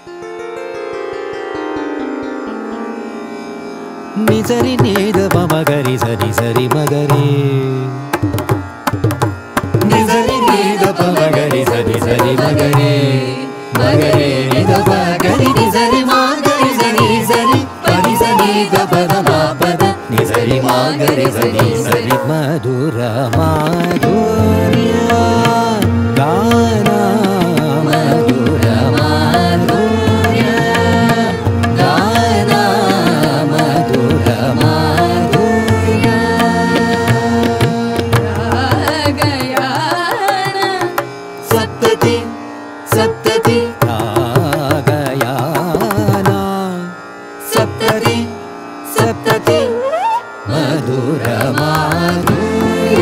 ನಿಸರಿ ನೀದ ಮಗರಿ ಸರಿ ಸರಿ ಮಗರಿ ನಿಸರಿ ನೀದ ಮಗರಿ ಸರಿ ಸರಿ ಮಗರಿ ಮಗರಿ ನಿದ ಮಗರಿ ನಿಸರಿ ಮಗರಿ ಸರಿ ಸರಿ ಪರಿ ಸರಿ ದ ಪದ ಮಾ ಪದ ನಿಸರಿ ಮಗರಿ ಸರಿ ಸರಿ ಮಧುರ ಮಾಧುರ್ಯ ಗಾನ ಮಧುರ ಮಾಧುರ್ಯ ಗಾನ ಮಧುರ ಮಾಧುರ್ಯ ಸಪ್ತತಿ ಸಪ್ತತಿ ರಾಗಯಾನ ಸಪ್ತತಿ ಸಪ್ತತಿ ಮಧುರ ಮಾಧುರ್ಯ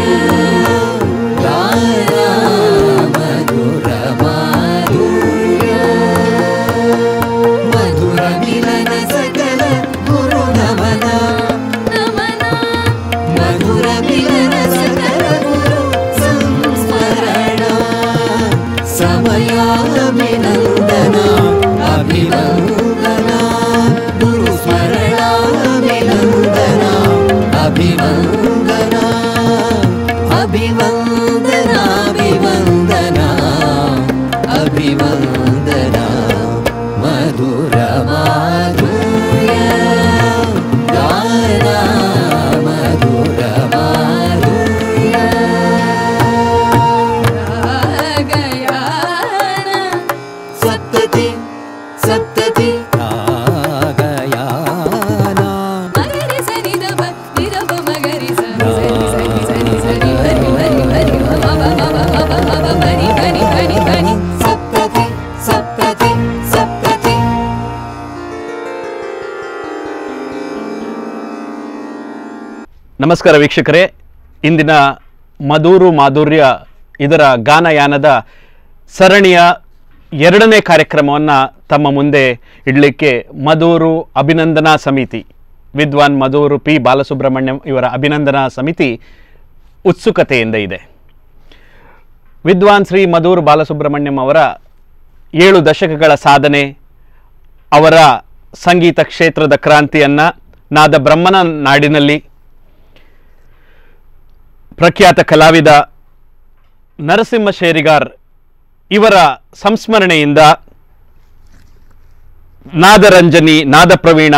ಗಾನ ಮಧುರ ಮಾಧುರ್ಯ ಮಧುರ ಮಿಲನ ಸಕಲ ಗುರು ನಮನ ಮಧುರ ಮಿಲನ ಸಕಲ ಗುರು ಸಂಸ್ಮರಣ ಸಮಯಾಭಿನಂದನ ಅಭಿನಂದನ ಗುರು ಸ್ಮರಣಾಭಿನಂದನ ಅಭಿವಂದನ ಅಭಿವಂದನ ಅಭಿವಂದನ ಅಭಿವಂದನ ಮಧುರ ಮಾಧುರ್ಯ ಗಾನ ಮಧುರ ಮಾಧುರ್ಯ ಸಪ್ತತಿ ಸಪ್ತತಿ ರಾಗಯಾನ ಸಪ್ತತಿ ಸಪ್ತತಿ ಸಪ್ತತಿ ನಮಸ್ಕಾರ ವೀಕ್ಷಕರೇ ಇಂದಿನ ಮಧುರು ಮಾಧುರ್ಯ ಇದರ ಗಾನಯಾನದ ಸರಣಿಯ ಎರಡನೇ ಕಾರ್ಯಕ್ರಮವನ್ನು ತಮ್ಮ ಮುಂದೆ ಇಡಲಿಕ್ಕೆ ಮಧುರು ಅಭಿನಂದನಾ ಸಮಿತಿ ವಿದ್ವಾನ್ ಮಧುರು ಪಿ ಬಾಲಸುಬ್ರಹ್ಮಣ್ಯಂ ಇವರ ಅಭಿನಂದನಾ ಸಮಿತಿ ಉತ್ಸುಕತೆಯಿಂದ ಇದೆ ವಿದ್ವಾನ್ ಶ್ರೀ ಮಧುರ್ ಬಾಲಸುಬ್ರಹ್ಮಣ್ಯಂ ಅವರ ಏಳು ದಶಕಗಳ ಸಾಧನೆ ಅವರ ಸಂಗೀತ ಕ್ಷೇತ್ರದ ಕ್ರಾಂತಿಯನ್ನು ನಾದ ಬ್ರಹ್ಮನ ನಾಡಿನಲ್ಲಿ ಪ್ರಖ್ಯಾತ ಕಲಾವಿದ ನರಸಿಂಹ ಶೇರಿಗಾರ್ ಇವರ ಸಂಸ್ಮರಣೆಯಿಂದ ನಾದರಂಜನಿ ನಾದಪ್ರವೀಣ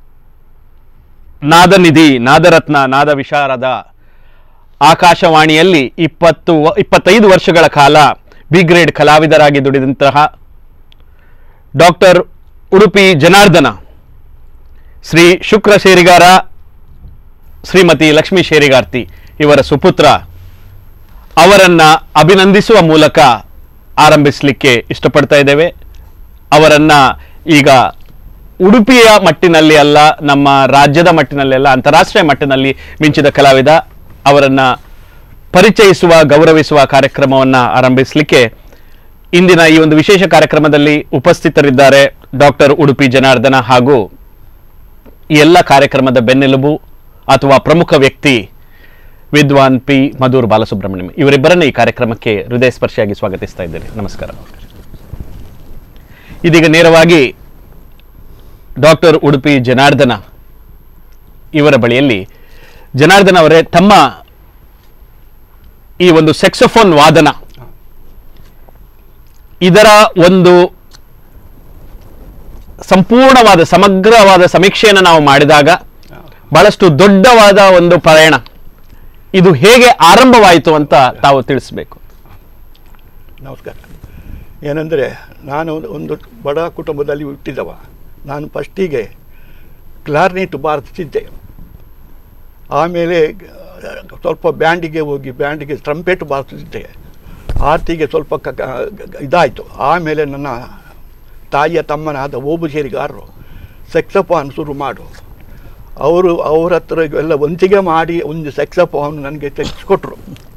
ನಾದನಿಧಿ ನಾದರತ್ನ ನಾದ ವಿಶಾರದ ಆಕಾಶವಾಣಿಯಲ್ಲಿ ಇಪ್ಪತ್ತು ವ- ಇಪ್ಪತ್ತೈದು ವರ್ಷಗಳ ಕಾಲ ಬಿ ಗ್ರೇಡ್ ಕಲಾವಿದರಾಗಿ ದುಡಿದಂತಹ ಡಾಕ್ಟರ್ ಉಡುಪಿ ಜನಾರ್ದನ ಶ್ರೀ ಶುಕ್ರ ಶೇರಿಗಾರ ಶ್ರೀಮತಿ ಲಕ್ಷ್ಮೀ ಶೇರಿಗಾರ್ತಿ ಇವರ ಸುಪುತ್ರ ಅವರನ್ನ ಅಭಿನಂದಿಸುವ ಮೂಲಕ ಆರಂಭಿಸಲಿಕ್ಕೆ ಇಷ್ಟಪಡ್ತಾ ಇದ್ದೇವೆ ಅವರನ್ನ ಈಗ ಉಡುಪಿಯ ಮಟ್ಟಿನಲ್ಲಿ ಅಲ್ಲ ನಮ್ಮ ರಾಜ್ಯದ ಮಟ್ಟಿನಲ್ಲಿ ಅಲ್ಲ ಅಂತಾರಾಷ್ಟ್ರೀಯ ಮಟ್ಟಿನಲ್ಲಿ ಮಿಂಚಿದ ಕಲಾವಿದ ಅವರನ್ನ ಪರಿಚಯಿಸುವ ಗೌರವಿಸುವ ಕಾರ್ಯಕ್ರಮವನ್ನ ಆರಂಭಿಸಲಿಕ್ಕೆ ಇಂದಿನ ಈ ಒಂದು ವಿಶೇಷ ಕಾರ್ಯಕ್ರಮದಲ್ಲಿ ಉಪಸ್ಥಿತರಿದ್ದಾರೆ ಡಾಕ್ಟರ್ ಉಡುಪಿ ಜನಾರ್ದನ ಹಾಗೂ ಈ ಎಲ್ಲ ಕಾರ್ಯಕ್ರಮದ ಬೆನ್ನೆಲುಬು ಅಥವಾ ಪ್ರಮುಖ ವ್ಯಕ್ತಿ ವಿದ್ವಾನ್ ಪಿ ಮಧುರ್ ಬಾಲಸುಬ್ರಹ್ಮಣ್ಯಂ ಇವರಿಬ್ಬರನ್ನ ಈ ಕಾರ್ಯಕ್ರಮಕ್ಕೆ ಹೃದಯ ಸ್ಪರ್ಶಿಯಾಗಿ ಸ್ವಾಗತಿಸ್ತಾ ಇದ್ದೇನೆ ನಮಸ್ಕಾರ ಇದೀಗ ನೇರವಾಗಿ ಡಾಕ್ಟರ್ ಉಡುಪಿ ಜನಾರ್ದನ ಇವರ ಬಳಿಯಲ್ಲಿ ಜನಾರ್ದನ ಅವರೇ ತಮ್ಮ ಈ ಒಂದು ಸೆಕ್ಸೋಫೋನ್ ವಾದನ ಇದರ ಒಂದು ಸಂಪೂರ್ಣವಾದ ಸಮಗ್ರವಾದ ಸಮೀಕ್ಷೆಯನ್ನು ನಾವು ಮಾಡಿದಾಗ ಬಹಳಷ್ಟು ದೊಡ್ಡವಾದ ಒಂದು ಪ್ರಯಾಣ ಇದು ಹೇಗೆ ಆರಂಭವಾಯಿತು ಅಂತ ತಾವು ತಿಳಿಸ್ಬೇಕು ನಮಸ್ಕಾರ ಏನಂದರೆ ನಾನು ಒಂದು- ಒಂದು ಬಡ ಕುಟುಂಬದಲ್ಲಿ ಹುಟ್ಟಿದವ ನಾನು ಫಸ್ಟಿಗೆ ಕ್ಲಾರ್ನೆಟ್ ಬಾರಿಸ್ತಿದ್ದೆ ಆಮೇಲೆ ಆ, ಸ್ವಲ್ಪ ಬ್ಯಾಂಡಿಗೆ ಹೋಗಿ ಬ್ಯಾಂಡಿಗೆ ಟ್ರಂಪೆಟ್ ಬಾರಿಸ್ತಿದ್ದೆ ಆರ್ತಿಗೆ ಸ್ವಲ್ಪ ಕ ಕ- ಇದಾಯಿತು ಆಮೇಲೆ ನನ್ನ ತಾಯಿಯ ತಮ್ಮನಾದ ಓಬುಶೇರಿಗಾರರು ಸೆಕ್ಸಫಾನ್ ಶುರು ಮಾಡು ಅವರು ಅವ್ರ ಹತ್ರ ಎಲ್ಲ ವಂತಿಗೆ ಮಾಡಿ ಒಂದು ಸೆಕ್ಸಫಾನ್ ನನಗೆ ತೆಗೆಸಿಕೊಟ್ರು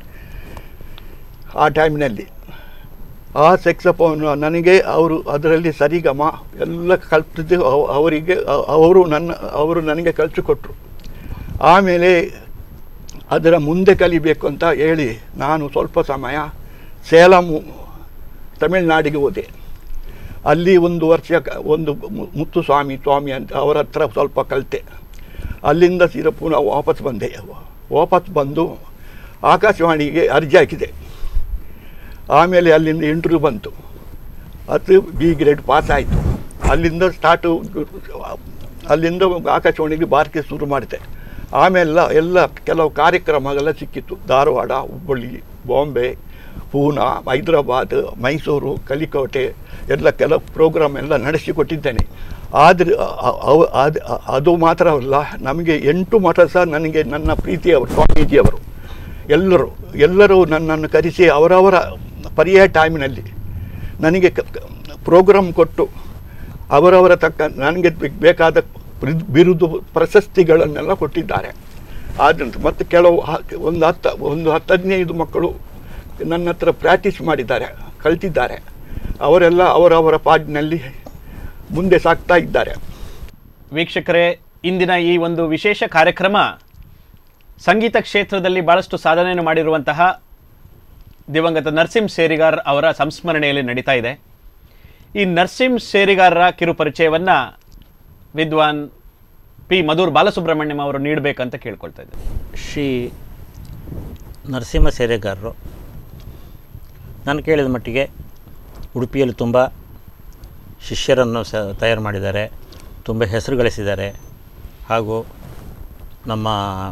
ಆ ಟೈಮ್ನಲ್ಲಿ ಆ ಸೆಕ್ಸಫೋನ್ ನನಗೆ ಅವರು ಅದರಲ್ಲಿ ಸರಿಗಮ ಎಲ್ಲ ಕಲ್ತಿದ್ದು ಅವ- ಅವರಿಗೆ ಅ- ಅವರು ನನ್ನ ಅವರು ನನಗೆ ಕಲಿಸಿಕೊಟ್ರು ಆಮೇಲೆ ಅದರ ಮುಂದೆ ಕಲಿಬೇಕು ಅಂತ ಹೇಳಿ ನಾನು ಸ್ವಲ್ಪ ಸಮಯ ಸೇಲಂ ತಮಿಳ್ನಾಡಿಗೆ ಹೋದೆ ಅಲ್ಲಿ ಒಂದು ವರ್ಷ ಕ- ಒಂದು ಮು- ಮುತ್ತುಸ್ವಾಮಿ ಸ್ವಾಮಿ ಅಂತ ಅವರ ಹತ್ರ ಸ್ವಲ್ಪ ಕಲಿತೆ ಅಲ್ಲಿಂದ ಸೀದಾ ಪುನಃ ವಾಪಸ್ ಬಂದೆ ವಾಪಸ್ ಬಂದು ಆಕಾಶವಾಣಿಗೆ ಅರ್ಜಿ ಹಾಕಿದೆ ಆಮೇಲೆ ಅಲ್ಲಿಂದ ಇಂಟರ್ವ್ಯೂ ಬಂತು ಅದು ಬಿ ಗ್ರೇಡ್ ಪಾಸ್ ಆಯಿತು ಅಲ್ಲಿಂದ ಸ್ಟಾರ್ಟು ಅಲ್ಲಿಂದ ಆಕಾಶವಾಣಿಗೆ ಬಾರಿಕೆ ಶುರು ಮಾಡಿದೆ ಆಮೇಲೆ ಎಲ್ಲ ಕೆಲವು ಕಾರ್ಯಕ್ರಮಗಳೆಲ್ಲ ಸಿಕ್ಕಿತ್ತು ಧಾರವಾಡ ಹುಬ್ಬಳ್ಳಿ ಬಾಂಬೆ ಪೂನಾ ಹೈದರಾಬಾದ್ ಮೈಸೂರು ಕಲಿಕೋಟೆ ಎಲ್ಲ ಕೆಲವು ಪ್ರೋಗ್ರಾಮ್ ಎಲ್ಲ ನಡೆಸಿಕೊಟ್ಟಿದ್ದೇನೆ ಆದರೆ ಅ- ಅವ- ಅದ್- ಅ- ಅದು ಮಾತ್ರವಲ್ಲ ನಮಗೆ ಎಂಟು ಮಠ ಸಹ ನನಗೆ ನನ್ನ ಪ್ರೀತಿಯವರು ಸ್ವಾಮೀಜಿಯವರು ಎಲ್ಲರೂ ಎಲ್ಲರೂ ನನ್ನನ್ನು ಕರೆಸಿ ಅವರವರ ಪರ್ಯಾಯ ಟೈಮಿನಲ್ಲಿ ನನಗೆ ಪ್ರೋಗ್ರಾಮ್ ಕೊಟ್ಟು ಅವರವರ ತಕ್ಕ ನನಗೆ ಬೆ- ಬೇಕಾದ ಬಿರು- ಬಿರುದು ಪ್ರಶಸ್ತಿಗಳನ್ನೆಲ್ಲ ಕೊಟ್ಟಿದ್ದಾರೆ ಆದ್ರಿಂದ ಮತ್ತು ಕೆಲವು ಹ- ಒಂದು ಹತ್ತು ಒಂದು ಹತ್ತು ಹದಿನೈದು ಮಕ್ಕಳು ನನ್ನ ಹತ್ರ ಪ್ರಾಕ್ಟೀಸ್ ಮಾಡಿದ್ದಾರೆ ಕಲ್ತಿದ್ದಾರೆ ಅವರೆಲ್ಲ ಅವರವರ ಪಾಡಿನಲ್ಲಿ ಮುಂದೆ ಸಾಗ್ತಾ ಇದ್ದಾರೆ ವೀಕ್ಷಕರೇ ಇಂದಿನ ಈ ಒಂದು ವಿಶೇಷ ಕಾರ್ಯಕ್ರಮ ಸಂಗೀತ ಕ್ಷೇತ್ರದಲ್ಲಿ ಬಹಳಷ್ಟು ಸಾಧನೆಯನ್ನು ಮಾಡಿರುವಂತಹ ದಿವಂಗತ ನರಸಿಂಹ ಸೇರಿಗಾರ್ ಅವರ ಸಂಸ್ಮರಣೆಯಲ್ಲಿ ನಡೀತಾ ಇದೆ ಈ ನರಸಿಂಹ ಸೇರಿಗಾರರ ಕಿರು ಪರಿಚಯವನ್ನು ವಿದ್ವಾನ್ ಪಿ ಮಧುರ್ ಬಾಲಸುಬ್ರಹ್ಮಣ್ಯಂ ಅವರು ನೀಡಬೇಕಂತ ಕೇಳ್ಕೊಳ್ತಾ ಇದ್ದೆ ಶ್ರೀ ನರಸಿಂಹ ಸೇರೆಗಾರರು ನಾನು ಕೇಳಿದ ಮಟ್ಟಿಗೆ ಉಡುಪಿಯಲ್ಲಿ ತುಂಬ ಶಿಷ್ಯರನ್ನು ಸ ತಯಾರು ಮಾಡಿದ್ದಾರೆ ತುಂಬ ಹೆಸರು ಗಳಿಸಿದ್ದಾರೆ ಹಾಗೂ ನಮ್ಮ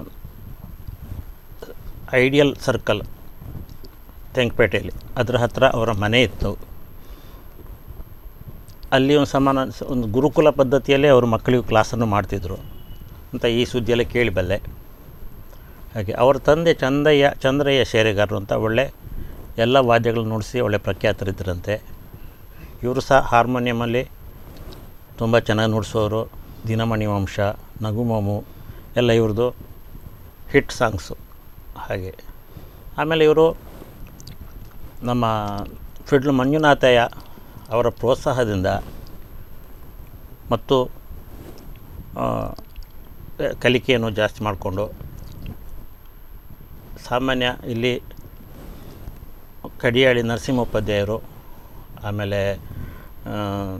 ಐಡಿಯಲ್ ಸರ್ಕಲ್ ತೆಂಕಪೇಟೆಯಲ್ಲಿ ಅದರ ಹತ್ರ ಅವರ ಮನೆ ಇತ್ತು ಅಲ್ಲಿ ಒಂದು ಸಮಾನ ಒಂದು ಗುರುಕುಲ ಪದ್ಧತಿಯಲ್ಲೇ ಅವರು ಮಕ್ಕಳಿಗೂ ಕ್ಲಾಸನ್ನು ಮಾಡ್ತಿದ್ರು ಅಂತ ಈ ಸುದ್ದಿಯೆಲ್ಲ ಕೇಳಿಬಲ್ಲೆ ಹಾಗೆ ಅವರ ತಂದೆ ಚಂದಯ್ಯ ಚಂದ್ರಯ್ಯ ಶೇರೆಗಾರರು ಅಂತ ಒಳ್ಳೆ ಎಲ್ಲ ವಾದ್ಯಗಳನ್ನು ನುಡಿಸಿ ಒಳ್ಳೆ ಪ್ರಖ್ಯಾತರಿದ್ದರಂತೆ ಇವರು ಸಹ ಹಾರ್ಮೋನಿಯಮಲ್ಲಿ ತುಂಬ ಚೆನ್ನಾಗಿ ನುಡಿಸೋರು ದಿನಮಣಿ ವಂಶ ನಗುಮೋಮು ಎಲ್ಲ ಇವ್ರದ್ದು ಹಿಟ್ ಸಾಂಗ್ಸು ಹಾಗೆ ಆಮೇಲೆ ಇವರು ನಮ್ಮ ಫಿಡ್ಲು ಮಂಜುನಾಥಯ್ಯ ಅವರ ಪ್ರೋತ್ಸಾಹದಿಂದ ಮತ್ತು ಆ, ಕಲಿಕೆಯನ್ನು ಜಾಸ್ತಿ ಮಾಡಿಕೊಂಡು ಸಾಮಾನ್ಯ ಇಲ್ಲಿ ಕಡಿಯಾಳಿ ನರಸಿಂಹೋಪಾಧ್ಯಾಯರು ಆಮೇಲೆ ಆ,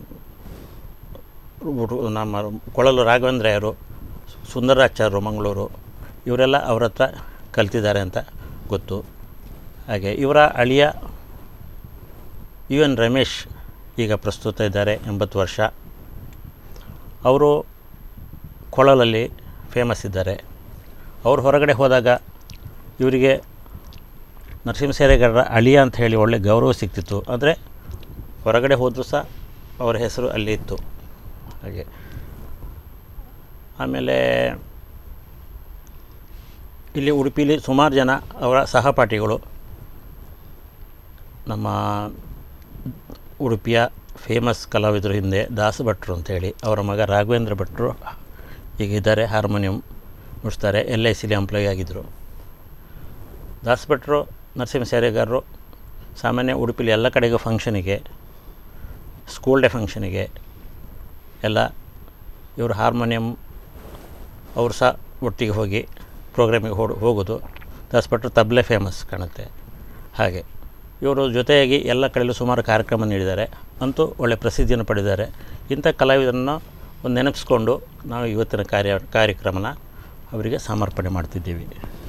ಹುಡು- ನಮ್ಮ ಕೊಳಲು ರಾಘವೇಂದ್ರಯ್ಯರು ಸುಂದರಾಚಾರ್ಯರು ಮಂಗಳೂರು ಇವರೆಲ್ಲ ಅವ್ರ ಹತ್ರ ಕಲ್ತಿದ್ದಾರೆ ಅಂತ ಗೊತ್ತು ಹಾಗೆ ಇವರ ಅಳಿಯ ಯು ಎನ್ ರಮೇಶ್ ಈಗ ಪ್ರಸ್ತುತ ಇದ್ದಾರೆ ಎಂಬತ್ತು ವರ್ಷ ಅವರು ಕೊಳಲಲ್ಲಿ ಫೇಮಸ್ ಇದ್ದಾರೆ ಅವರು ಹೊರಗಡೆ ಹೋದಾಗ ಇವರಿಗೆ ನರಸಿಂಹ ಸೇರೆಗಾರರ ಅಳಿಯ ಅಂತ ಹೇಳಿ ಒಳ್ಳೆ ಗೌರವ ಸಿಗ್ತಿತ್ತು ಅಂದರೆ ಹೊರಗಡೆ ಹೋದರೂ ಸಹ ಅವರ ಹೆಸರು ಅಲ್ಲಿ ಇತ್ತು ಹಾಗೆ ಆಮೇಲೆ ಇಲ್ಲಿ ಉಡುಪಿಲಿ ಸುಮಾರು ಜನ ಅವರ ಸಹಪಾಠಿಗಳು ನಮ್ಮ ಉಡುಪಿಯ ಫೇಮಸ್ ಕಲಾವಿದರು ಹಿಂದೆ ದಾಸ ಭಟ್ರು ಅಂತೇಳಿ ಅವರ ಮಗ ರಾಘವೇಂದ್ರ ಭಟ್ರು ಈಗ ಇದ್ದಾರೆ ಹಾರ್ಮೋನಿಯಂ ನುಡಿಸ್ತಾರೆ ಎಲ್ ಐ ಸಿಲಿ ಎಂಪ್ಲಾಯ್ ಆಗಿದ್ದರು ದಾಸ ಭಟ್ರು ನರಸಿಂಹ ಸೇರೆಗಾರರು ಸಾಮಾನ್ಯ ಉಡುಪಿಲಿ ಎಲ್ಲ ಕಡೆಗೂ ಫಂಕ್ಷನಿಗೆ ಸ್ಕೂಲ್ ಡೇ ಫಂಕ್ಷನಿಗೆ ಎಲ್ಲ ಇವರು ಹಾರ್ಮೋನಿಯಂ ಅವರು ಸಹ ಒಟ್ಟಿಗೆ ಹೋಗಿ ಪ್ರೋಗ್ರಾಮಿಗೆ ಹೋಡ್ ಹೋಗೋದು ದಾಸ ಭಟ್ರು ತಬ್ಲೆ ಫೇಮಸ್ ಕಾಣುತ್ತೆ ಹಾಗೆ ಇವರು ಜೊತೆಯಾಗಿ ಎಲ್ಲ ಕಡೆಯಲ್ಲೂ ಸುಮಾರು ಕಾರ್ಯಕ್ರಮ ನೀಡಿದ್ದಾರೆ ಅಂತೂ ಒಳ್ಳೆ ಪ್ರಸಿದ್ಧಿಯನ್ನು ಪಡೆದಿದ್ದಾರೆ ಇಂಥ ಕಲಾವಿದರನ್ನು ಒಂದು ನೆನಪಿಸ್ಕೊಂಡು ನಾವು ಇವತ್ತಿನ ಕಾರ್ಯ ಕಾರ್ಯಕ್ರಮನ ಅವರಿಗೆ ಸಮರ್ಪಣೆ ಮಾಡ್ತಿದ್ದೀವಿ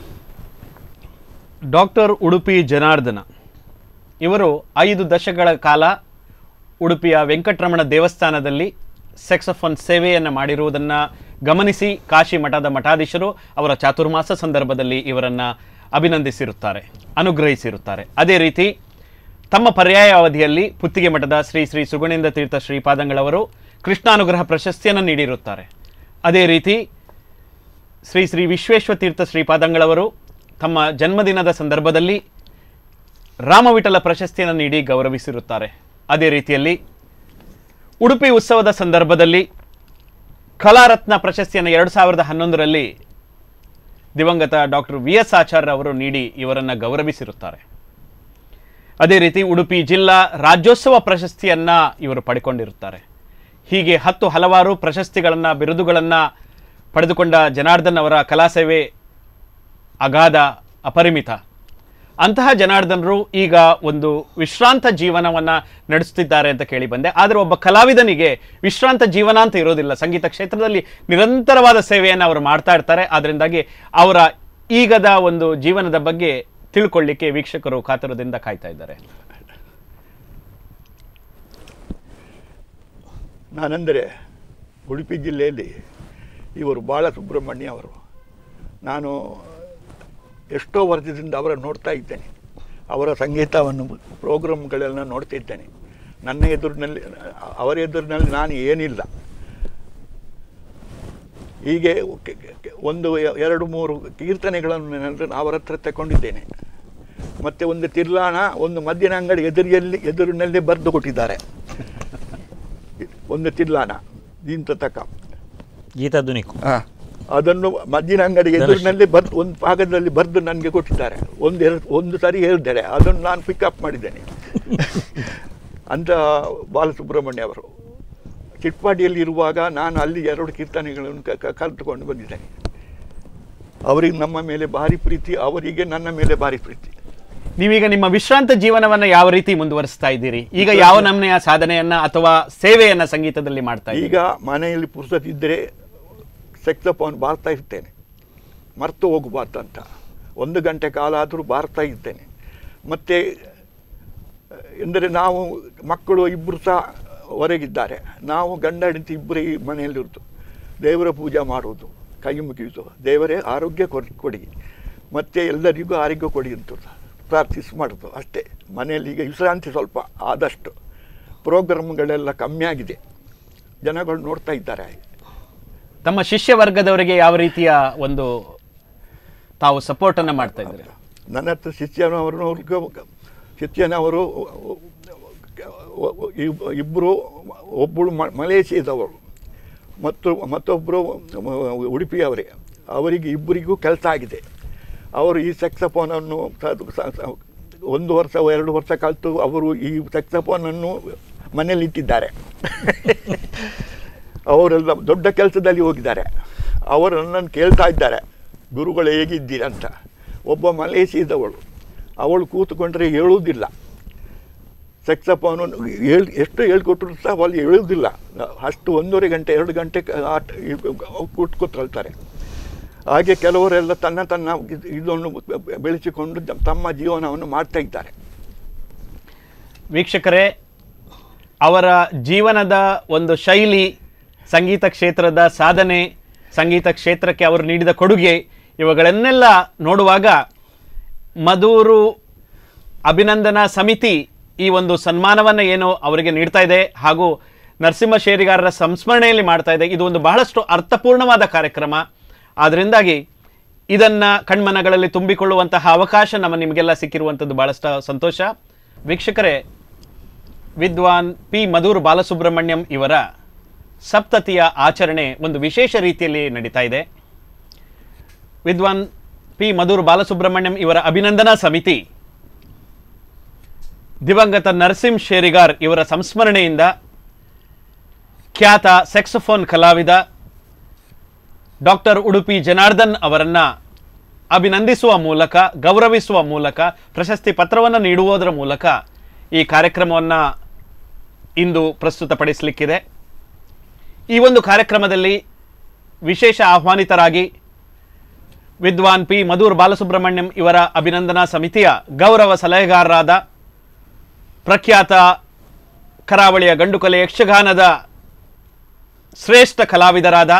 ಡಾಕ್ಟರ್ ಉಡುಪಿ ಜನಾರ್ದನ ಇವರು ಐದು ದಶಕಗಳ ಕಾಲ ಉಡುಪಿಯ ವೆಂಕಟರಮಣ ದೇವಸ್ಥಾನದಲ್ಲಿ ಸೆಕ್ಸಫೋನ್ ಸೇವೆಯನ್ನು ಮಾಡಿರುವುದನ್ನು ಗಮನಿಸಿ ಕಾಶಿ ಮಠದ ಮಠಾಧೀಶರು ಅವರ ಚಾತುರ್ಮಾಸ ಸಂದರ್ಭದಲ್ಲಿ ಇವರನ್ನು ಅಭಿನಂದಿಸಿರುತ್ತಾರೆ ಅನುಗ್ರಹಿಸಿರುತ್ತಾರೆ ಅದೇ ರೀತಿ ತಮ್ಮ ಪರ್ಯಾಯ ಅವಧಿಯಲ್ಲಿ ಪುತ್ತಿಗೆ ಮಠದ ಶ್ರೀ ಶ್ರೀ ಸುಗುಣೇಂದ್ರ ತೀರ್ಥ ಶ್ರೀಪಾದಂಗಳವರು ಕೃಷ್ಣಾನುಗ್ರಹ ಪ್ರಶಸ್ತಿಯನ್ನು ನೀಡಿರುತ್ತಾರೆ ಅದೇ ರೀತಿ ಶ್ರೀ ಶ್ರೀ ವಿಶ್ವೇಶ್ವ ತೀರ್ಥ ಶ್ರೀಪಾದಂಗಳವರು ತಮ್ಮ ಜನ್ಮದಿನದ ಸಂದರ್ಭದಲ್ಲಿ ರಾಮವಿಠಲ ಪ್ರಶಸ್ತಿಯನ್ನು ನೀಡಿ ಗೌರವಿಸಿರುತ್ತಾರೆ ಅದೇ ರೀತಿಯಲ್ಲಿ ಉಡುಪಿ ಉತ್ಸವದ ಸಂದರ್ಭದಲ್ಲಿ ಕಲಾರತ್ನ ಪ್ರಶಸ್ತಿಯನ್ನು ಎರಡು ಸಾವಿರದ ಹನ್ನೊಂದರಲ್ಲಿ ದಿವಂಗತ ಡಾಕ್ಟರ್ ವಿ ಎಸ್ ಆಚಾರ್ಯ ಅವರು ನೀಡಿ ಇವರನ್ನು ಗೌರವಿಸಿರುತ್ತಾರೆ ಅದೇ ರೀತಿ ಉಡುಪಿ ಜಿಲ್ಲಾ ರಾಜ್ಯೋತ್ಸವ ಪ್ರಶಸ್ತಿಯನ್ನು ಇವರು ಪಡ್ಕೊಂಡಿರುತ್ತಾರೆ ಹೀಗೆ ಹತ್ತು ಹಲವಾರು ಪ್ರಶಸ್ತಿಗಳನ್ನು ಬಿರುದುಗಳನ್ನು ಪಡೆದುಕೊಂಡ ಜನಾರ್ದನ್ ಅವರ ಕಲಾ ಸೇವೆ ಅಗಾಧ ಅಪರಿಮಿತ ಅಂತಹ ಜನಾರ್ದನರು ಈಗ ಒಂದು ವಿಶ್ರಾಂತ ಜೀವನವನ್ನ ನಡೆಸುತ್ತಿದ್ದಾರೆ ಅಂತ ಕೇಳಿ ಬಂದೆ ಆದರೆ ಒಬ್ಬ ಕಲಾವಿದನಿಗೆ ವಿಶ್ರಾಂತ ಜೀವನ ಅಂತ ಇರೋದಿಲ್ಲ ಸಂಗೀತ ಕ್ಷೇತ್ರದಲ್ಲಿ ನಿರಂತರವಾದ ಸೇವೆಯನ್ನು ಅವರು ಮಾಡ್ತಾ ಇರ್ತಾರೆ ಅದರಿಂದಾಗಿ ಅವರ ಈಗದ ಒಂದು ಜೀವನದ ಬಗ್ಗೆ ತಿಳ್ಕೊಳ್ಳಿಕ್ಕೆ ವೀಕ್ಷಕರು ಕಾತುರದಿಂದ ಕಾಯ್ತಾ ಇದ್ದಾರೆ ನಾನೆಂದರೆ ಉಡುಪಿ ಜಿಲ್ಲೆಯಲ್ಲಿ ಇವರು ಬಾಳ ಸುಬ್ರಹ್ಮಣ್ಯ ಅವರು ನಾನು ಎಷ್ಟೋ ವರ್ಷದಿಂದ ಅವರನ್ನು ನೋಡ್ತಾ ಇದ್ದೇನೆ ಅವರ ಸಂಗೀತವನ್ನು ಪ್ರೋಗ್ರಾಮ್ಗಳೆಲ್ಲ ನೋಡ್ತಾ ಇದ್ದೇನೆ ನನ್ನ ಎದುರಿನಲ್ಲಿ ಅವರ ಎದುರಿನಲ್ಲಿ ನಾನು ಏನಿಲ್ಲ ಹೀಗೆ ಕೆ- ಕೆ- ಒಂದು ಎ- ಎರಡು ಮೂರು ಕೀರ್ತನೆಗಳನ್ನು ನಾನು ಅವರ ಹತ್ರ ತಗೊಂಡಿದ್ದೇನೆ ಮತ್ತು ಒಂದು ತಿರ್ಲಾಣ ಒಂದು ಮದ್ದಿನ ಅಂಗಡಿ ಎದುರಿಯಲ್ಲಿ ಎದುರಿನಲ್ಲಿ ಬರೆದು ಕೊಟ್ಟಿದ್ದಾರೆ ಒಂದು ತಿರ್ಲಾಣ ಇಂಥ ತಕ ಗೀತಾಧುನಿಕು ಅದನ್ನು ಮದ್ದಿನ ಅಂಗಡಿ ಎದುರಿನಲ್ಲಿ ಬರ್ದು ಒಂದು ಭಾಗದಲ್ಲಿ ಬರೆದು ನನಗೆ ಕೊಟ್ಟಿದ್ದಾರೆ ಒಂದು ಎರಡು ಒಂದು ಸಾರಿ ಹೇಳಿದ್ದಾರೆ ಅದನ್ನು ನಾನು ಪಿಕಪ್ ಮಾಡಿದ್ದೇನೆ ಅಂತ ಬಾಲಸುಬ್ರಹ್ಮಣ್ಯ ಅವರು ಚಿಟ್ಪಾಡಿಯಲ್ಲಿ ಇರುವಾಗ ನಾನು ಅಲ್ಲಿ ಎರಡು ಕೀರ್ತನೆಗಳನ್ನು ಕ- ಕ- ಕಲಿತುಕೊಂಡು ಬಂದಿದ್ದೇನೆ ಅವರಿಗೆ ನಮ್ಮ ಮೇಲೆ ಭಾರಿ ಪ್ರೀತಿ ಅವರಿಗೆ ನನ್ನ ಮೇಲೆ ಭಾರಿ ಪ್ರೀತಿ ನೀವೀಗ ನಿಮ್ಮ ವಿಶ್ರಾಂತ ಜೀವನವನ್ನ ಯಾವ ರೀತಿ ಮುಂದುವರಿಸ್ತಾ ಇದ್ದೀರಿ ಈಗ ಯಾವ ನಮನೆಯ ಸಾಧನೆಯನ್ನ ಅಥವಾ ಸೇವೆಯನ್ನ ಸಂಗೀತದಲ್ಲಿ ಮಾಡ್ತಾ ಇದ್ದೀರಿ ಈಗ ಮನೆಯಲ್ಲಿ ಪುರುಸತಿದ್ದರೆ ಸೆಕ್ಸಫೋನ್ ಬಾರ್ತಾ ಇರ್ತೇನೆ ಮರ್ತು ಹೋಗಬಾರ್ದು ಅಂತ ಒಂದು ಗಂಟೆ ಕಾಲ ಆದರೂ ಬಾರ್ತಾ ಇರ್ತೇನೆ ಮತ್ತು ಎಂದರೆ ನಾವು ಮಕ್ಕಳು ಇಬ್ಬರು ಸಹ ಹೊರಗಿದ್ದಾರೆ ನಾವು ಗಂಡ ಹೆಂಡತಿ ಇಬ್ಬರೇ ಈ ಮನೆಯಲ್ಲಿರೋದು ದೇವರ ಪೂಜೆ ಮಾಡುವುದು ಕೈ ಮುಗಿಯುವುದು ದೇವರೇ ಆರೋಗ್ಯ ಕೊಡಿ ಕೊಡಿ ಮತ್ತು ಎಲ್ಲರಿಗೂ ಆರೋಗ್ಯ ಕೊಡಿ ಅಂತ ಪ್ರಾರ್ಥಿಸಿ ಮಾಡೋದು ಅಷ್ಟೇ ಮನೆಯಲ್ಲಿ ಈಗ ವಿಶ್ರಾಂತಿ ಸ್ವಲ್ಪ ಆದಷ್ಟು ಪ್ರೋಗ್ರಾಮ್ಗಳೆಲ್ಲ ಕಮ್ಮಿ ಆಗಿದೆ ಜನಗಳು ನೋಡ್ತಾ ಇದ್ದಾರೆ ತಮ್ಮ ಶಿಷ್ಯ ವರ್ಗದವರಿಗೆ ಯಾವ ರೀತಿಯ ಒಂದು ತಾವು ಸಪೋರ್ಟ್ ಅನ್ನ ಮಾಡ್ತಾ ಇದ್ದೀರಿ ನನ್ನ ಹತ್ರ ಶಿಷ್ಯನವರು ಶಿಷ್ಯನವರು ಇಬ್ಬರು ಒಬ್ಬಳು ಮ- ಮಲೇಷಿಯಾದವರು ಮತ್ತು ಮತ್ತೊಬ್ಬರು ಉಡುಪಿಯವರೇ ಅವರಿಗೆ ಇಬ್ಬರಿಗೂ ಕೆಲಸ ಆಗಿದೆ ಅವರು ಈ ಸೆಕ್ಸಫೋನನ್ನು ಸ- ಸ- ಸ- ಒಂದು ವರ್ಷ ಎರಡು ವರ್ಷ ಕಲಿತು ಅವರು ಈ ಸೆಕ್ಸಫೋನನ್ನು ಮನೆಯಲ್ಲಿ ಇಟ್ಟಿದ್ದಾರೆ ಅವರೆಲ್ಲ ದೊಡ್ಡ ಕೆಲಸದಲ್ಲಿ ಹೋಗಿದ್ದಾರೆ ಅವರು ನನ್ನನ್ನು ಕೇಳ್ತಾ ಇದ್ದಾರೆ ಗುರುಗಳು ಹೇಗಿದ್ದೀರಂತ ಒಬ್ಬ ಮಲೇಷಿಯಾದವಳು ಅವಳು ಕೂತ್ಕೊಂಡ್ರೆ ಹೇಳುವುದಿಲ್ಲ ಸೆಕ್ಸಫೋನು ಹೇಳ್ ಎಷ್ಟು ಹೇಳ್ಕೊಟ್ರು ಸಹ ಅಲ್ಲಿ ಹೇಳುವುದಿಲ್ಲ ಅಷ್ಟು ಒಂದೂವರೆ ಗಂಟೆ ಎರಡು ಗಂಟೆ ಕ- ಆಟ ಕೂತ್ ಕೂತ್ಕೊಳ್ತಾರೆ ಹಾಗೆ ಕೆಲವರೆಲ್ಲ ತನ್ನ ತನ್ನ ಇದ್- ಇದನ್ನು ಬೆಳೆಸಿಕೊಂಡು ಜ- ತಮ್ಮ ಜೀವನವನ್ನು ಮಾಡ್ತಾ ಇದ್ದಾರೆ ವೀಕ್ಷಕರೇ ಅವರ ಜೀವನದ ಒಂದು ಶೈಲಿ ಸಂಗೀತ ಕ್ಷೇತ್ರದ ಸಾಧನೆ ಸಂಗೀತ ಕ್ಷೇತ್ರಕ್ಕೆ ಅವರು ನೀಡಿದ ಕೊಡುಗೆ ಇವುಗಳನ್ನೆಲ್ಲ ನೋಡುವಾಗ ಮಧೂರು ಅಭಿನಂದನಾ ಸಮಿತಿ ಈ ಒಂದು ಸನ್ಮಾನವನ್ನು ಏನು ಅವರಿಗೆ ನೀಡ್ತಾ ಇದೆ ಹಾಗೂ ನರಸಿಂಹ ಶೇರಿಗಾರರ ಸಂಸ್ಮರಣೆಯಲ್ಲಿ ಮಾಡ್ತಾ ಇದೆ ಇದು ಒಂದು ಬಹಳಷ್ಟು ಅರ್ಥಪೂರ್ಣವಾದ ಕಾರ್ಯಕ್ರಮ ಆದ್ದರಿಂದಾಗಿ ಇದನ್ನು ಕಣ್ಮನಗಳಲ್ಲಿ ತುಂಬಿಕೊಳ್ಳುವಂತಹ ಅವಕಾಶ ನಮ್ಮ ನಿಮಗೆಲ್ಲ ಸಿಕ್ಕಿರುವಂಥದ್ದು ಬಹಳಷ್ಟು ಸಂತೋಷ ವೀಕ್ಷಕರೇ ವಿದ್ವಾನ್ ಪಿ ಮಧುರ್ ಬಾಲಸುಬ್ರಹ್ಮಣ್ಯಂ ಇವರ ಸಪ್ತತಿಯ ಆಚರಣೆ ಒಂದು ವಿಶೇಷ ರೀತಿಯಲ್ಲಿ ನಡೀತಾ ಇದೆ ವಿದ್ವಾನ್ ಪಿ ಮಧುರ್ ಬಾಲಸುಬ್ರಹ್ಮಣ್ಯಂ ಇವರ ಅಭಿನಂದನಾ ಸಮಿತಿ ದಿವಂಗತ ನರಸಿಂಹ ಶೇರಿಗಾರ್ ಇವರ ಸಂಸ್ಮರಣೆಯಿಂದ ಖ್ಯಾತ ಸೆಕ್ಸಫೋನ್ ಕಲಾವಿದ ಡಾಕ್ಟರ್ ಉಡುಪಿ ಜನಾರ್ದನ್ ಅವರನ್ನ ಅಭಿನಂದಿಸುವ ಮೂಲಕ ಗೌರವಿಸುವ ಮೂಲಕ ಪ್ರಶಸ್ತಿ ಪತ್ರವನ್ನು ನೀಡುವುದರ ಮೂಲಕ ಈ ಕಾರ್ಯಕ್ರಮವನ್ನು ಇಂದು ಪ್ರಸ್ತುತಪಡಿಸಲಿಕ್ಕಿದೆ ಈ ಒಂದು ಕಾರ್ಯಕ್ರಮದಲ್ಲಿ ವಿಶೇಷ ಆಹ್ವಾನಿತರಾಗಿ ವಿದ್ವಾನ್ ಪಿ ಮಧುರ್ ಬಾಲಸುಬ್ರಹ್ಮಣ್ಯಂ ಇವರ ಅಭಿನಂದನಾ ಸಮಿತಿಯ ಗೌರವ ಸಲಹೆಗಾರರಾದ ಪ್ರಖ್ಯಾತ ಕರಾವಳಿಯ ಗಂಡುಕಲೆ ಯಕ್ಷಗಾನದ ಶ್ರೇಷ್ಠ ಕಲಾವಿದರಾದ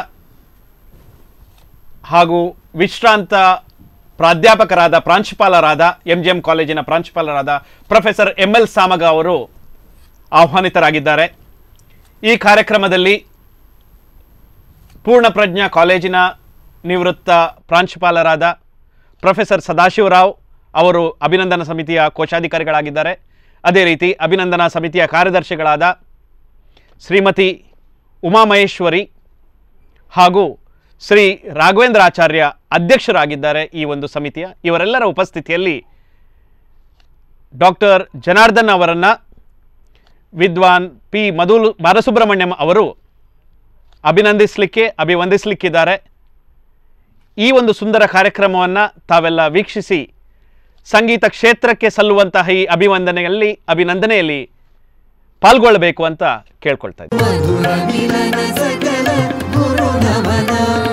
ಹಾಗೂ ವಿಶ್ರಾಂತ ಪ್ರಾಧ್ಯಾಪಕರಾದ ಪ್ರಾಂಶುಪಾಲರಾದ ಎಂ ಜಿ ಎಂ ಕಾಲೇಜಿನ ಪ್ರಾಂಶುಪಾಲರಾದ ಪ್ರೊಫೆಸರ್ ಎಂ ಎಲ್ ಸಾಮಗ ಅವರು ಆಹ್ವಾನಿತರಾಗಿದ್ದಾರೆ ಈ ಕಾರ್ಯಕ್ರಮದಲ್ಲಿ ಪೂರ್ಣಪ್ರಜ್ಞಾ ಕಾಲೇಜಿನ ನಿವೃತ್ತ ಪ್ರಾಂಶುಪಾಲರಾದ ಪ್ರೊಫೆಸರ್ ಸದಾಶಿವರಾವ್ ಅವರು ಅಭಿನಂದನಾ ಸಮಿತಿಯ ಕೋಶಾಧಿಕಾರಿಗಳಾಗಿದ್ದಾರೆ ಅದೇ ರೀತಿ ಅಭಿನಂದನಾ ಸಮಿತಿಯ ಕಾರ್ಯದರ್ಶಿಗಳಾದ ಶ್ರೀಮತಿ ಉಮಾಮಹೇಶ್ವರಿ ಹಾಗೂ ಶ್ರೀ ರಾಘವೇಂದ್ರ ಆಚಾರ್ಯ ಅಧ್ಯಕ್ಷರಾಗಿದ್ದಾರೆ ಈ ಒಂದು ಸಮಿತಿಯ ಇವರೆಲ್ಲರ ಉಪಸ್ಥಿತಿಯಲ್ಲಿ ಡಾಕ್ಟರ್ ಜನಾರ್ದನ್ ಅವರನ್ನು ವಿದ್ವಾನ್ ಪಿ ಮಧುಲ್ ಬಾಲಸುಬ್ರಹ್ಮಣ್ಯಂ ಅವರು ಅಭಿನಂದಿಸಲಿಕ್ಕೆ ಅಭಿವಂದಿಸಲಿಕ್ಕಿದ್ದಾರೆ ಈ ಒಂದು ಸುಂದರ ಕಾರ್ಯಕ್ರಮವನ್ನು ತಾವೆಲ್ಲ ವೀಕ್ಷಿಸಿ ಸಂಗೀತ ಕ್ಷೇತ್ರಕ್ಕೆ ಸಲ್ಲುವಂತಹ ಈ ಅಭಿವಂದನೆಯಲ್ಲಿ ಅಭಿನಂದನೆಯಲ್ಲಿ ಪಾಲ್ಗೊಳ್ಳಬೇಕು ಅಂತ ಕೇಳ್ಕೊಳ್ತಾ ಇದ್ದೀನಿ ಮಧುರ ಮಿಲನ ಸಕಲ ಗುರು ನಮನ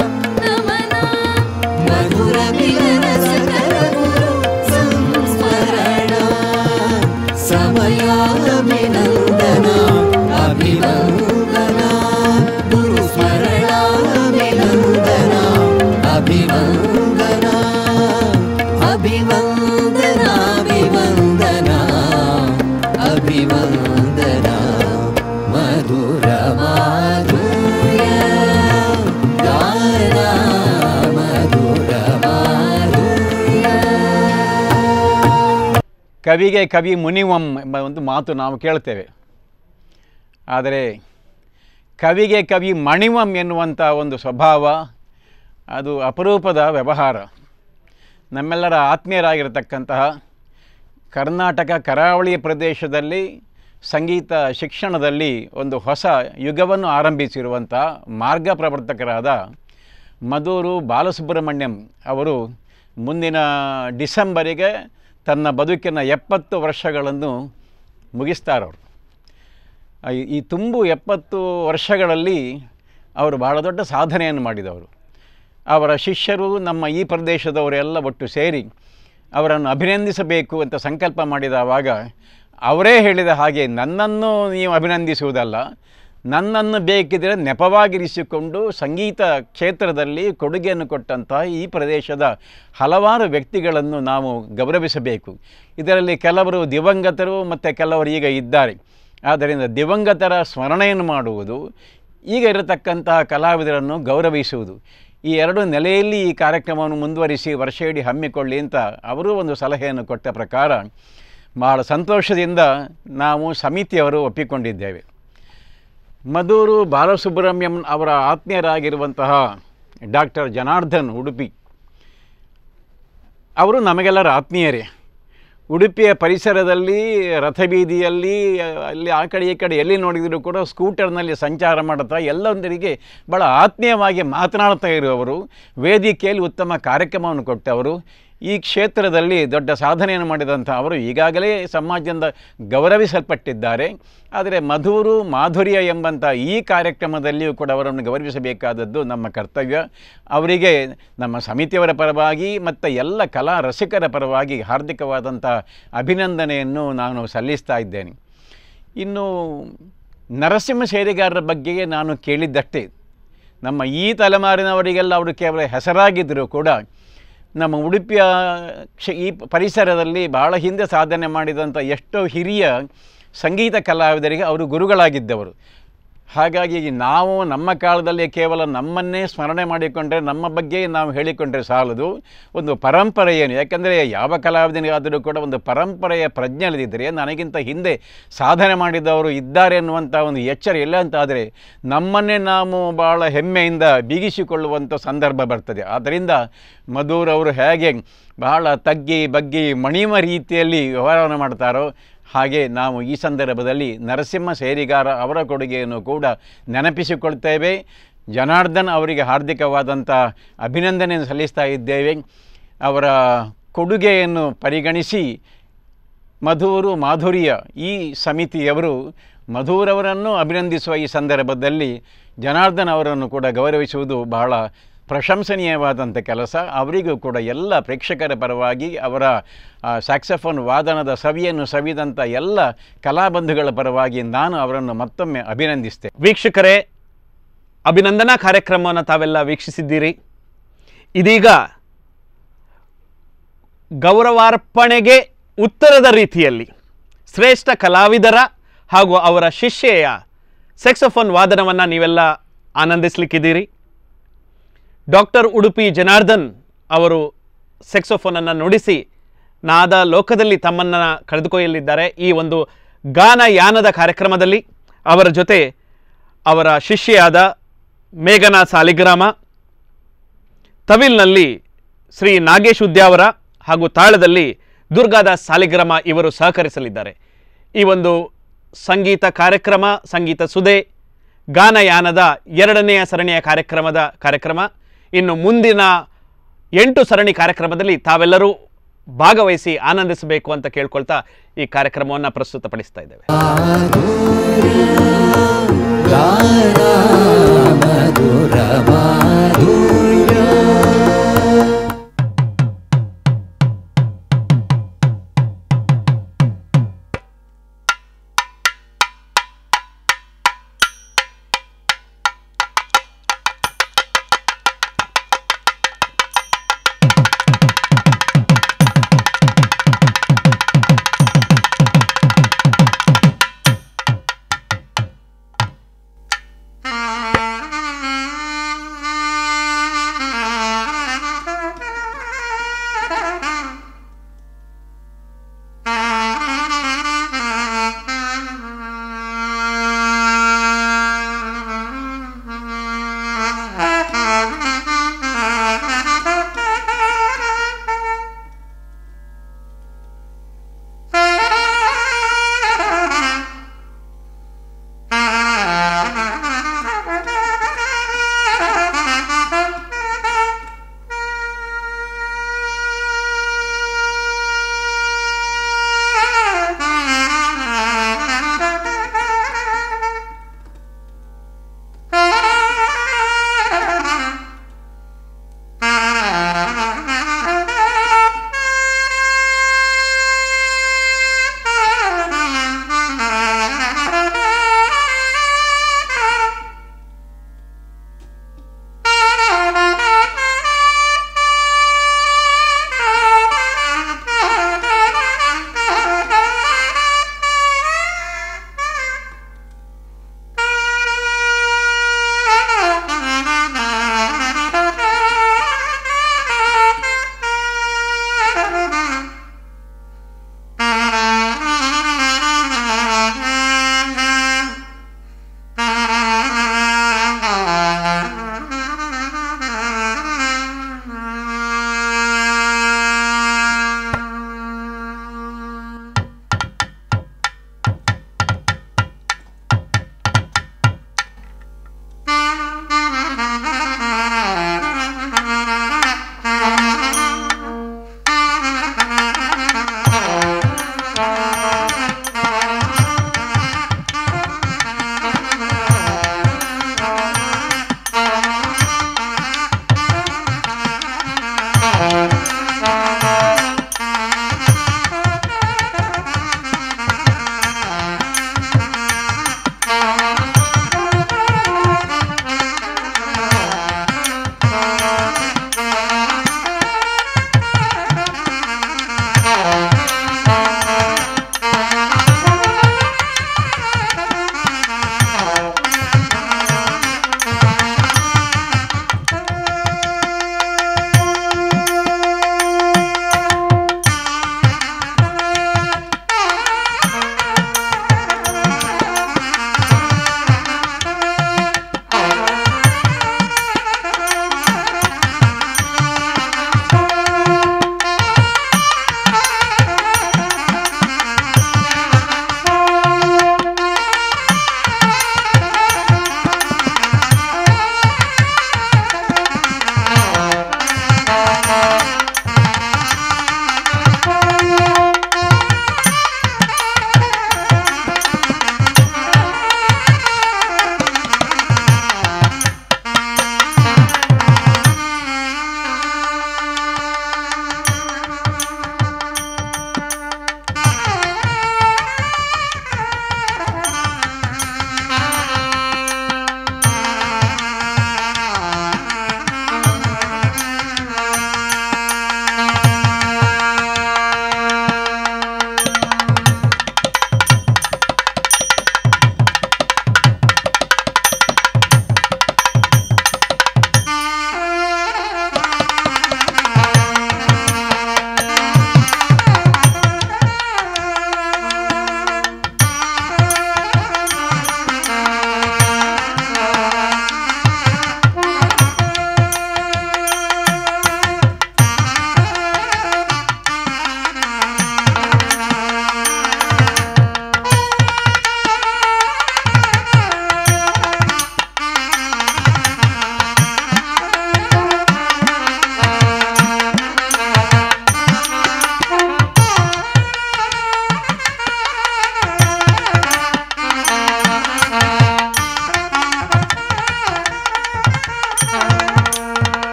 ಮಧುರ ಮಿಲನ ಸಕಲ ಗುರು ಸಂಸ್ಮರಣ ಸಮಯಾಭಿನಂದನ ಅಭಿವಂದನ ಗುರು ಸ್ಮರಣಾಭಿನಂದನ ಅಭಿವಂದನ ಅಭಿವಂದನಾಭಿವಂದನ ಅಭಿವಂದನ ಮಧುರ ಮಾಧುರ್ಯ ಗಾನ ಮಧುರ ಮಾಧುರ್ಯ ಕವಿಗೆ ಕವಿ ಮುನಿವಂ ಎಂಬ ಒಂದು ಮಾತು ನಾವು ಕೇಳ್ತೇವೆ ಆದರೆ ಕವಿಗೆ ಕವಿ ಮಣಿವಂ ಎನ್ನುವಂಥ ಒಂದು ಸ್ವಭಾವ ಅದು ಅಪರೂಪದ ವ್ಯವಹಾರ ನಮ್ಮೆಲ್ಲರ ಆತ್ಮೀಯರಾಗಿರತಕ್ಕಂತಹ ಕರ್ನಾಟಕ ಕರಾವಳಿ ಪ್ರದೇಶದಲ್ಲಿ ಸಂಗೀತ ಶಿಕ್ಷಣದಲ್ಲಿ ಒಂದು ಹೊಸ ಯುಗವನ್ನು ಆರಂಭಿಸಿರುವಂಥ ಮಾರ್ಗ ಪ್ರವರ್ತಕರಾದ ಮಧೂರು ಬಾಲಸುಬ್ರಹ್ಮಣ್ಯಂ ಅವರು ಮುಂದಿನ ಡಿಸೆಂಬರಿಗೆ ತನ್ನ ಬದುಕಿನ ಎಪ್ಪತ್ತು ವರ್ಷಗಳನ್ನು ಮುಗಿಸ್ತಾರವರು ಈ- ಈ ತುಂಬು ಎಪ್ಪತ್ತು ವರ್ಷಗಳಲ್ಲಿ ಅವರು ಬಹಳ ದೊಡ್ಡ ಸಾಧನೆಯನ್ನು ಮಾಡಿದವರು ಅವರ ಶಿಷ್ಯರು ನಮ್ಮ ಈ ಪ್ರದೇಶದವರೆಲ್ಲ ಒಟ್ಟು ಸೇರಿ ಅವರನ್ನು ಅಭಿನಂದಿಸಬೇಕು ಅಂತ ಸಂಕಲ್ಪ ಮಾಡಿದವಾಗ ಅವರೇ ಹೇಳಿದ ಹಾಗೆ ನನ್ನನ್ನು ನೀವು ಅಭಿನಂದಿಸುವುದಲ್ಲ ನನ್ನನ್ನು ಬೇಕಿದ್ದರೆ ನೆಪವಾಗಿರಿಸಿಕೊಂಡು ಸಂಗೀತ ಕ್ಷೇತ್ರದಲ್ಲಿ ಕೊಡುಗೆಯನ್ನು ಕೊಟ್ಟಂತಹ ಈ ಪ್ರದೇಶದ ಹಲವಾರು ವ್ಯಕ್ತಿಗಳನ್ನು ನಾವು ಗೌರವಿಸಬೇಕು ಇದರಲ್ಲಿ ಕೆಲವರು ದಿವಂಗತರು ಮತ್ತು ಕೆಲವರು ಈಗ ಇದ್ದಾರೆ ಆದ್ದರಿಂದ ದಿವಂಗತರ ಸ್ಮರಣೆಯನ್ನು ಮಾಡುವುದು ಈಗ ಇರತಕ್ಕಂತಹ ಕಲಾವಿದರನ್ನು ಗೌರವಿಸುವುದು ಈ ಎರಡು ನೆಲೆಯಲ್ಲಿ ಈ ಕಾರ್ಯಕ್ರಮವನ್ನು ಮುಂದುವರಿಸಿ ವರ್ಷ ಇಡೀ ಹಮ್ಮಿಕೊಳ್ಳಿ ಅಂತ ಅವರು ಒಂದು ಸಲಹೆಯನ್ನು ಕೊಟ್ಟ ಪ್ರಕಾರ ಬಹಳ ಸಂತೋಷದಿಂದ ನಾವು ಸಮಿತಿಯವರು ಒಪ್ಪಿಕೊಂಡಿದ್ದೇವೆ ಮಧೂರು ಬಾಲಸುಬ್ರಹ್ಮಣ್ಯಂ ಅವರ ಆತ್ಮೀಯರಾಗಿರುವಂತಹ ಡಾಕ್ಟರ್ ಜನಾರ್ದನ್ ಉಡುಪಿ ಅವರು ನಮಗೆಲ್ಲರ ಆತ್ಮೀಯರೇ ಉಡುಪಿಯ ಪರಿಸರದಲ್ಲಿ ರಥಬೀದಿಯಲ್ಲಿ ಅಲ್ಲಿ ಆ ಕಡೆ ಈ ಕಡೆ ಎಲ್ಲಿ ನೋಡಿದರೂ ಕೂಡ ಸ್ಕೂಟರ್ನಲ್ಲಿ ಸಂಚಾರ ಮಾಡುತ್ತಾ ಎಲ್ಲೊಂದರಿಗೆ ಭಾಳ ಆತ್ಮೀಯವಾಗಿ ಮಾತನಾಡ್ತಾ ಇರುವವರು ವೇದಿಕೆಯಲ್ಲಿ ಉತ್ತಮ ಕಾರ್ಯಕ್ರಮವನ್ನು ಕೊಟ್ಟವರು ಈ ಕ್ಷೇತ್ರದಲ್ಲಿ ದೊಡ್ಡ ಸಾಧನೆಯನ್ನು ಮಾಡಿದಂಥ ಅವರು ಈಗಾಗಲೇ ಸಮಾಜದಿಂದ ಗೌರವಿಸಲ್ಪಟ್ಟಿದ್ದಾರೆ ಆದರೆ ಮಧುರು ಮಾಧುರ್ಯ ಎಂಬಂಥ ಈ ಕಾರ್ಯಕ್ರಮದಲ್ಲಿಯೂ ಕೂಡ ಅವರನ್ನು ಗೌರವಿಸಬೇಕಾದದ್ದು ನಮ್ಮ ಕರ್ತವ್ಯ ಅವರಿಗೆ ನಮ್ಮ ಸಮಿತಿಯವರ ಪರವಾಗಿ ಮತ್ತು ಎಲ್ಲ ಕಲಾ ರಸಿಕರ ಪರವಾಗಿ ಹಾರ್ದಿಕವಾದಂಥ ಅಭಿನಂದನೆಯನ್ನು ನಾನು ಸಲ್ಲಿಸ್ತಾ ಇದ್ದೇನೆ ಇನ್ನು ನರಸಿಂಹ ಶೈಲಿಗಾರರ ಬಗ್ಗೆ ನಾನು ಕೇಳಿದ್ದಷ್ಟೇ ನಮ್ಮ ಈ ತಲೆಮಾರಿನವರಿಗೆಲ್ಲ ಅವರು ಕೇವಲ ಹೆಸರಾಗಿದ್ದರೂ ಕೂಡ ನಮ್ಮ ಉಡುಪಿಯ ಕ್ಷ ಈ ಪರಿಸರದಲ್ಲಿ ಬಹಳ ಹಿಂದೆ ಸಾಧನೆ ಮಾಡಿದಂಥ ಎಷ್ಟೋ ಹಿರಿಯ ಸಂಗೀತ ಕಲಾವಿದರಿಗೆ ಅವರು ಗುರುಗಳಾಗಿದ್ದವರು ಹಾಗಾಗಿ ನಾವು ನಮ್ಮ ಕಾಲದಲ್ಲಿ ಕೇವಲ ನಮ್ಮನ್ನೇ ಸ್ಮರಣೆ ಮಾಡಿಕೊಂಡ್ರೆ ನಮ್ಮ ಬಗ್ಗೆ ನಾವು ಹೇಳಿಕೊಂಡ್ರೆ ಸಾಲದು ಒಂದು ಪರಂಪರೆಯನ್ನು ಯಾಕಂದರೆ ಯಾವ ಕಲಾವಿದನಿಗಾದರೂ ಕೂಡ ಒಂದು ಪರಂಪರೆಯ ಪ್ರಜ್ಞೆ ಇಲ್ಲದಿದ್ದರೆ ನನಗಿಂತ ಹಿಂದೆ ಸಾಧನೆ ಮಾಡಿದವರು ಇದ್ದಾರೆ ಎನ್ನುವಂಥ ಒಂದು ಎಚ್ಚರ ಇಲ್ಲ ಅಂತಾದರೆ ನಮ್ಮನ್ನೇ ನಾವು ಭಾಳ ಹೆಮ್ಮೆಯಿಂದ ಬೀಗಿಸಿಕೊಳ್ಳುವಂಥ ಸಂದರ್ಭ ಬರ್ತದೆ ಆದ್ದರಿಂದ ಮಧುರವರು ಹೇಗೆ ಬಹಳ ತಗ್ಗಿ ಬಗ್ಗಿ ಮಣಿಮ ರೀತಿಯಲ್ಲಿ ವ್ಯವಹಾರವನ್ನು ಮಾಡ್ತಾರೋ ಹಾಗೆ ನಾವು ಈ ಸಂದರ್ಭದಲ್ಲಿ ನರಸಿಂಹ ಸೇರಿಗಾರ ಅವರ ಕೊಡುಗೆಯನ್ನು ಕೂಡ ನೆನಪಿಸಿಕೊಳ್ತೇವೆ ಜನಾರ್ದನ್ ಅವರಿಗೆ ಹಾರ್ದಿಕವಾದಂಥ ಅಭಿನಂದನೆಯನ್ನು ಸಲ್ಲಿಸ್ತಾ ಇದ್ದೇವೆ ಅವರ ಕೊಡುಗೆಯನ್ನು ಪರಿಗಣಿಸಿ ಮಧುರು ಮಾಧುರ್ಯ ಈ ಸಮಿತಿಯವರು ಮಧುರವರನ್ನು ಅಭಿನಂದಿಸುವ ಈ ಸಂದರ್ಭದಲ್ಲಿ ಜನಾರ್ದನ್ ಅವರನ್ನು ಕೂಡ ಗೌರವಿಸುವುದು ಬಹಳ ಪ್ರಶಂಸನೀಯವಾದಂಥ ಕೆಲಸ ಅವರಿಗೂ ಕೂಡ ಎಲ್ಲ ಪ್ರೇಕ್ಷಕರ ಪರವಾಗಿ ಅವರ ಆ, ಸ್ಯಾಕ್ಸಫೋನ್ ವಾದನದ ಸವಿಯನ್ನು ಸವಿದಂಥ ಎಲ್ಲ ಕಲಾಬಂಧುಗಳ ಪರವಾಗಿ ನಾನು ಅವರನ್ನು ಮತ್ತೊಮ್ಮೆ ಅಭಿನಂದಿಸ್ತೇನೆ ವೀಕ್ಷಕರೇ ಅಭಿನಂದನಾ ಕಾರ್ಯಕ್ರಮವನ್ನು ತಾವೆಲ್ಲ ವೀಕ್ಷಿಸಿದ್ದೀರಿ ಇದೀಗ ಗೌರವಾರ್ಪಣೆಗೆ ಉತ್ತರದ ರೀತಿಯಲ್ಲಿ ಶ್ರೇಷ್ಠ ಕಲಾವಿದರ ಹಾಗೂ ಅವರ ಶಿಷ್ಯೆಯ ಸೆಕ್ಸಫೋನ್ ವಾದನವನ್ನು ನೀವೆಲ್ಲ ಆನಂದಿಸಲಿಕ್ಕಿದ್ದೀರಿ ಡಾಕ್ಟರ್ ಉಡುಪಿ ಜನಾರ್ದನ್ ಅವರು ಸೆಕ್ಸೋಫೋನನ್ನು ನುಡಿಸಿ ನಾದ ಲೋಕದಲ್ಲಿ ತಮ್ಮನ್ನು ಕಳೆದುಕೊಳ್ಳಲಿದ್ದಾರೆ ಈ ಒಂದು ಗಾನ ಯಾನದ ಕಾರ್ಯಕ್ರಮದಲ್ಲಿ ಅವರ ಜೊತೆ ಅವರ ಶಿಷ್ಯೆಯಾದ ಮೇಘನಾ ಸಾಲಿಗ್ರಾಮ ತವಿಲ್ನಲ್ಲಿ ಶ್ರೀ ನಾಗೇಶ್ ಉದ್ಯಾವರ ಹಾಗೂ ತಾಳದಲ್ಲಿ ದುರ್ಗಾದಾಸ್ ಸಾಲಿಗ್ರಾಮ ಇವರು ಸಹಕರಿಸಲಿದ್ದಾರೆ ಈ ಒಂದು ಸಂಗೀತ ಕಾರ್ಯಕ್ರಮ ಸಂಗೀತ ಸುದೆ ಗಾನಯಾನದ ಎರಡನೆಯ ಸರಣಿಯ ಕಾರ್ಯಕ್ರಮದ ಕಾರ್ಯಕ್ರಮ ಇನ್ನು ಮುಂದಿನ ಎಂಟು ಸರಣಿ ಕಾರ್ಯಕ್ರಮದಲ್ಲಿ ತಾವೆಲ್ಲರೂ ಭಾಗವಹಿಸಿ ಆನಂದಿಸಬೇಕು ಅಂತ ಕೇಳ್ಕೊಳ್ತಾ ಈ ಕಾರ್ಯಕ್ರಮವನ್ನು ಪ್ರಸ್ತುತಪಡಿಸ್ತಾ ಇದ್ದೇವೆ ಗಾನ